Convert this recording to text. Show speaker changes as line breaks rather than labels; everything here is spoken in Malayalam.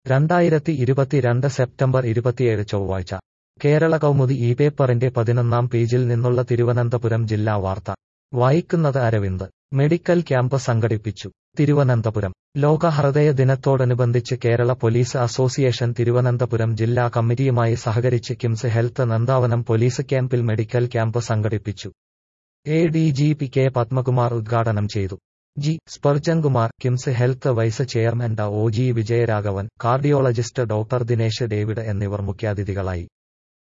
രണ്ടായിരത്തി ഇരുപത്തിരണ്ട് സെപ്റ്റംബർ ഇരുപത്തിയേഴ് ചൊവ്വാഴ്ച കേരള കൗമുദി ഈ പേപ്പറിന്റെ പതിനൊന്നാം പേജിൽ നിന്നുള്ള തിരുവനന്തപുരം ജില്ലാ വാർത്ത വായിക്കുന്നത് അരവിന്ദ് മെഡിക്കൽ ക്യാമ്പ് സംഘടിപ്പിച്ചു തിരുവനന്തപുരം ലോക ഹൃദയ ദിനത്തോടനുബന്ധിച്ച് കേരള പോലീസ് അസോസിയേഷൻ തിരുവനന്തപുരം ജില്ലാ കമ്മിറ്റിയുമായി സഹകരിച്ച് കിംസ് ഹെൽത്ത് നന്ദാവനം പോലീസ് ക്യാമ്പിൽ മെഡിക്കൽ ക്യാമ്പ് സംഘടിപ്പിച്ചു A D G P K Padmakumar ഉദ്ഘാടനം ചെയ്തു G Sparjankumar KIMS health vice chairman ഡ ഒ G Vijayaraghavan cardiologist doctor Dinesh David എന്നിവർ മുഖ്യാതിഥികളായി